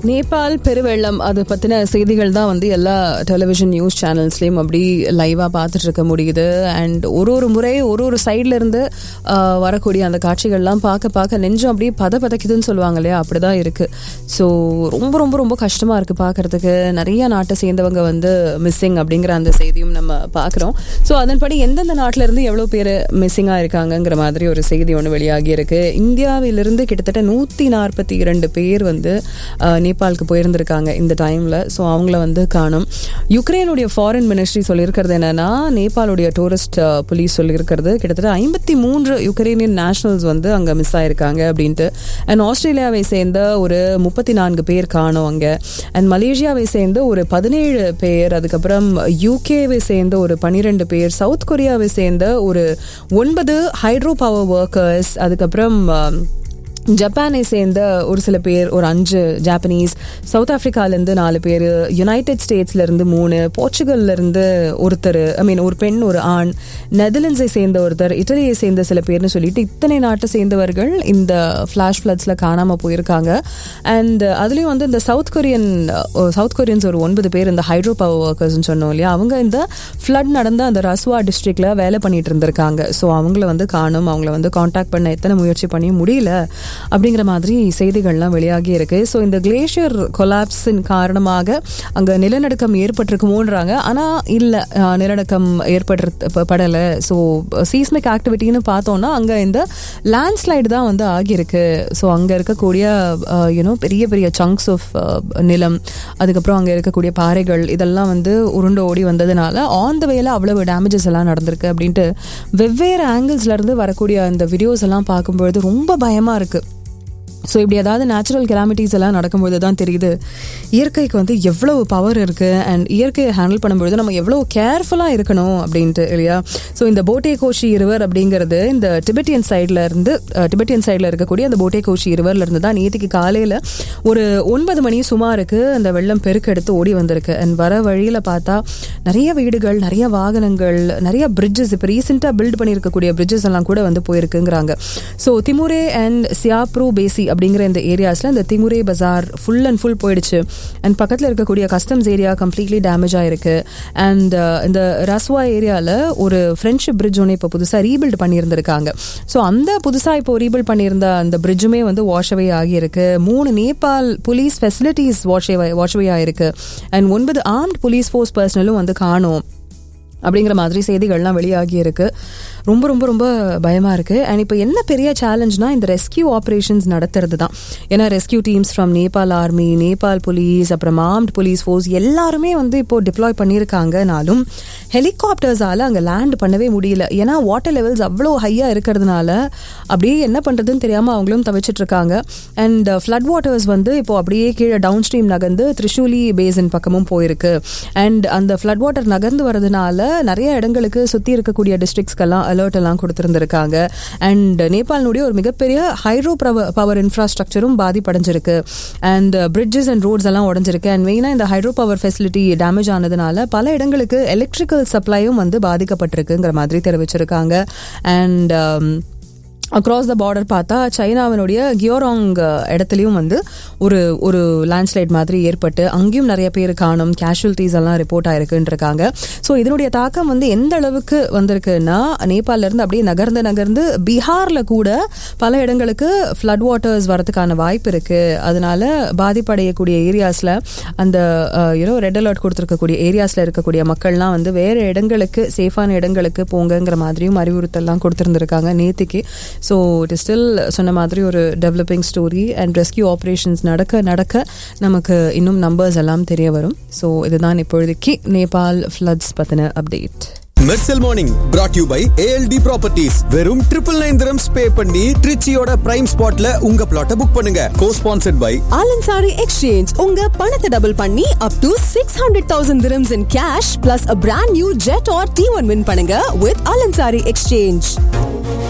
நேபாள் பெருவெள்ளம் அது பற்றின செய்திகள் தான் வந்து எல்லா டெலிவிஷன் நியூஸ் சேனல்ஸ்லேயும் அப்படி லைவாக பார்த்துட்டு இருக்க முடியுது அண்ட் ஒரு ஒரு முறை ஒரு ஒரு சைட்ல இருந்து ஆஹ், வரக்கூடிய அந்த காட்சிகள்லாம் பார்க்க பார்க்க நெஞ்சம் அப்படியே பத பதைக்குதுன்னு சொல்லுவாங்க இல்லையா அப்படி தான் இருக்குது ஸோ ரொம்ப ரொம்ப ரொம்ப கஷ்டமாக இருக்குது பார்க்கறதுக்கு நிறைய நாட்டை சேர்ந்தவங்க வந்து மிஸ்ஸிங் அப்படிங்கிற அந்த செய்தியும் நம்ம பார்க்குறோம் ஸோ அதன்படி எந்தெந்த நாட்டில இருந்து எவ்வளோ பேர் மிஸ்ஸிங்காக இருக்காங்கங்கிற மாதிரி ஒரு செய்தி ஒன்று வெளியாகி இருக்கு இந்தியாவிலிருந்து கிட்டத்தட்ட நூற்றி நாற்பத்தி இரண்டு பேர் வந்து ஆஹ், நேபாளுக்கு போயிருந்திருக்காங்க இந்த டைமில் ஸோ அவங்கள வந்து காணும் யுக்ரைனுடைய ஃபாரின் மினிஸ்ட்ரி சொல்லியிருக்கிறது என்னன்னா நேபாளுடைய டூரிஸ்ட் போலீஸ் சொல்லியிருக்கிறது கிட்டத்தட்ட ஐம்பத்தி மூன்று யுக்ரைனியன் நேஷனல்ஸ் வந்து அங்கே மிஸ் ஆயிருக்காங்க அப்படின்ட்டு அண்ட் ஆஸ்திரேலியாவை சேர்ந்த ஒரு முப்பத்தி நான்கு பேர் காணும் அங்கே அண்ட் மலேசியாவை சேர்ந்த ஒரு பதினேழு பேர் அதுக்கப்புறம் யூகேவை சேர்ந்த ஒரு பன்னிரெண்டு பேர் சவுத் கொரியாவை சேர்ந்த ஒரு ஒன்பது ஹைட்ரோ பவர் ஒர்க்கர்ஸ் அதுக்கப்புறம் ஆம், ஜப்பானை சேர்ந்த ஒரு சில பேர் ஒரு அஞ்சு ஜாப்பனீஸ் சவுத் ஆப்பிரிக்காலேருந்து நாலு பேர் யுனைடெட் ஸ்டேட்ஸ்லேருந்து மூணு போர்ச்சுகல்லேருந்து ஒருத்தர் ஐ மீன் ஒரு பெண் ஒரு ஆண் நெதர்லாண்ட்ஸை சேர்ந்த ஒருத்தர் இட்டலியை சேர்ந்த சில பேர்னு சொல்லிட்டு இத்தனை நாட்டை சேர்ந்தவர்கள் இந்த ஃப்ளாஷ் ஃப்ளட்ஸில் காணாமல் போயிருக்காங்க அண்ட் அதுலேயும் வந்து இந்த சவுத் கொரியன் சவுத் கொரியன்ஸ் ஒரு ஒன்பது பேர் இந்த ஹைட்ரோ பவர் ஒர்க்கர்ஸ்னு சொன்னோம் இல்லையா அவங்க இந்த ஃப்ளட் நடந்த அந்த ரஸ்வா டிஸ்ட்ரிக்ட்ல வேலை பண்ணிட்டு இருந்திருக்காங்க ஸோ அவங்கள வந்து காணும் அவங்கள வந்து காண்டாக்ட் பண்ண எத்தனை முயற்சி பண்ணி முடியல அப்படிங்கிற மாதிரி செய்திகள்லாம் வெளியாகி இருக்கு ஸோ இந்த கிளேஷியர் கொலாப்ஸின் காரணமாக அங்கே நிலநடுக்கம் ஏற்பட்டிருக்குமோன்றாங்க ஆனால் இல்லை நிலநடுக்கம் ஏற்பட்டு படலை ஸோ சீஸ்மிக் ஆக்டிவிட்டின்னு பார்த்தோம்னா அங்கே இந்த லேண்ட்ஸ்லைடு தான் வந்து ஆகியிருக்கு ஸோ அங்கே இருக்கக்கூடிய யூனோ பெரிய பெரிய சங்க்ஸ் ஆஃப் நிலம் அதுக்கப்புறம் அங்கே இருக்கக்கூடிய பாறைகள் இதெல்லாம் வந்து உருண்டு ஓடி வந்ததுனால ஆன் த வேல அவ்வளவு டேமேஜஸ் எல்லாம் நடந்திருக்கு அப்படின்ட்டு வெவ்வேறு ஆங்கிள்ஸ்ல இருந்து வரக்கூடிய அந்த வீடியோஸ் எல்லாம் பார்க்கும்பொழுது ரொம்ப பயமா இருக்கு ஸோ இப்படி ஏதாவது நேச்சுரல் கெலாமிட்டிஸ் எல்லாம் நடக்கும்போது தான் தெரியுது இயற்கைக்கு வந்து எவ்வளவு பவர் இருக்குது அண்ட் இயற்கையை ஹேண்டில் பண்ணும்பொழுது நம்ம எவ்வளோ கேர்ஃபுல்லாக இருக்கணும் அப்படின்ட்டு இல்லையா ஸோ இந்த போட்டே கோஷி ரிவர் அப்படிங்கிறது இந்த டிபெட்டியன் சைடில் இருந்து டிபெட்டியன் சைடில் இருக்கக்கூடிய அந்த போட்டே கோஷி ரிவர்ல இருந்து தான் நேற்றுக்கு காலையில் ஒரு ஒன்பது மணி சுமாருக்கு அந்த வெள்ளம் பெருக்கெடுத்து ஓடி வந்திருக்கு அண்ட் வர வழியில் பார்த்தா நிறைய வீடுகள் நிறைய வாகனங்கள் நிறைய பிரிட்ஜஸ் இப்போ ரீசெண்டாக பில்ட் பண்ணியிருக்கக்கூடிய பிரிட்ஜஸ் எல்லாம் கூட வந்து போயிருக்குங்கிறாங்க ஸோ திமுரே அண்ட் சியாப்ரூ பேசி அப்படிங்கிற இந்த ஏரியாஸில் இந்த Timure Bazar full and full போயிடுச்சு அண்ட் பக்கத்தில் இருக்கக்கூடிய கஸ்டம்ஸ் ஏரியா கம்ப்ளீட்லி டேமேஜ் ஆயிருக்கு அண்ட் இந்த ரஸ்வா ஏரியாவில் ஒரு ஃப்ரெண்ட்ஷிப் பிரிட்ஜ் ஒன்று இப்போ புதுசாக ரீபில்ட் பண்ணியிருந்திருக்காங்க ஸோ அந்த புதுசாக இப்போ ரீபில்ட் பண்ணியிருந்த அந்த பிரிட்ஜுமே வந்து வாஷ் அவே ஆகியிருக்கு மூணு Nepal police facilities wash wash away ஆயிருக்கு அண்ட் ஒன்பது ஆர்ம்ட் போலீஸ் ஃபோர்ஸ் பர்சனலும் வந்து காணும் அப்படிங்கிற மாதிரி செய்திகள்லாம் வெளியாகி இருக்கு ரொம்ப ரொம்ப ரொம்ப பயமா இருக்கு அண்ட் இப்போ என்ன பெரிய சேலஞ்ச்னா இந்த ரெஸ்கியூ ஆப்ரேஷன்ஸ் நடத்துறது தான் ஏன்னா rescue teams from Nepal army Nepal police அப்புறம் ஆர்ம்ட் போலீஸ் ஃபோர்ஸ் எல்லாருமே வந்து இப்போ டிப்ளாய் பண்ணியிருக்காங்கனாலும் ஹெலிகாப்டர்ஸால அங்கே லேண்ட் பண்ணவே முடியல ஏன்னா வாட்டர் லெவல்ஸ் அவ்வளோ ஹையா இருக்கிறதுனால அப்படியே என்ன பண்றதுன்னு தெரியாம அவங்களும் தவிச்சிட்டு இருக்காங்க அண்ட் ஃப்ளட் வாட்டர்ஸ் வந்து இப்போ அப்படியே கீழே டவுன் ஸ்ட்ரீம் நகர்ந்து திரிசூலி பேசின் பக்கமும் போயிருக்கு அண்ட் அந்த ஃப்ளட் வாட்டர் நகர்ந்து வரதுனால நிறைய இடங்களுக்கு சுற்றி இருக்கக்கூடிய டிஸ்ட்ரிக்ஸ்க்கெல்லாம் அலர்ட் எல்லாம் கொடுத்துருந்துருக்காங்க அண்ட் நேபாளினுடைய ஒரு மிகப்பெரிய ஹைட்ரோ பவர் இன்ஃப்ராஸ்ட்ரக்சரும் பாதிப்படைஞ்சிருக்கு அண்ட் பிரிட்ஜஸ் அண்ட் ரோட்ஸ் எல்லாம் உடஞ்சிருக்கு அண்ட் மெயினாக இந்த ஹைட்ரோ பவர் ஃபெசிலிட்டி டேமேஜ் ஆனதுனால பல இடங்களுக்கு எலக்ட்ரிக்கல் சப்ளையும் வந்து பாதிக்கப்பட்டிருக்குங்கிற மாதிரி தெரிவிச்சிருக்காங்க அண்ட் அக்ராஸ் த பார்டர் பார்த்தா சைனாவினுடைய கியோராங் இடத்துலையும் வந்து ஒரு ஒரு லேண்ட்ஸ்லைட் மாதிரி ஏற்பட்டு அங்கேயும் நிறைய பேர் காணும் கேஷுவலிட்டிஸ் எல்லாம் ரிப்போர்ட் ஆயிருக்குன்றிருக்காங்க ஸோ இதனுடைய தாக்கம் வந்து எந்த அளவுக்கு வந்திருக்குன்னா நேபாளில இருந்து அப்படியே நகர்ந்து நகர்ந்து பீகார்ல கூட பல இடங்களுக்கு ஃப்ளட் வாட்டர்ஸ் வரதுக்கான வாய்ப்பு இருக்கு அதனால பாதிப்படையக்கூடிய ஏரியாஸ்ல அந்த யூனோ ரெட் அலர்ட் கொடுத்துருக்கக்கூடிய ஏரியாஸ்ல இருக்கக்கூடிய மக்கள்லாம் வந்து வேற இடங்களுக்கு சேஃபான இடங்களுக்கு போங்கங்கிற மாதிரியும் அறிவுறுத்தல்லாம் கொடுத்துருந்துருக்காங்க நேத்திக்கு ஸோ இட் இஸ் ஸ்டில் சொன்ன மாதிரி ஒரு developing story and rescue operations நடக்க நடக்க நமக்கு இன்னும் நம்பர்ஸ் எல்லாம் தெரிய வரும் ஸோ இதுதான் இப்பொழுதைக்கு நேபாள் ஃப்ளட்ஸ் பற்றின update Mersal morning brought you by ALT properties வெறும் ட்ரிபிள் நைன் திரம்ஸ் பே பண்ணி ட்ரிச்சியோட பிரைம் ஸ்பாட்ல உங்க பிளாட்டை புக் பண்ணுங்க co sponsored by Al Ansari exchange உங்க பணத்தை டபுள் பண்ணி up to six hundred thousand dirhams in cash plus a brand new Jetour T one win பண்ணுங்க வித் ஆலன்சாரி எக்ஸ்சேஞ்ச்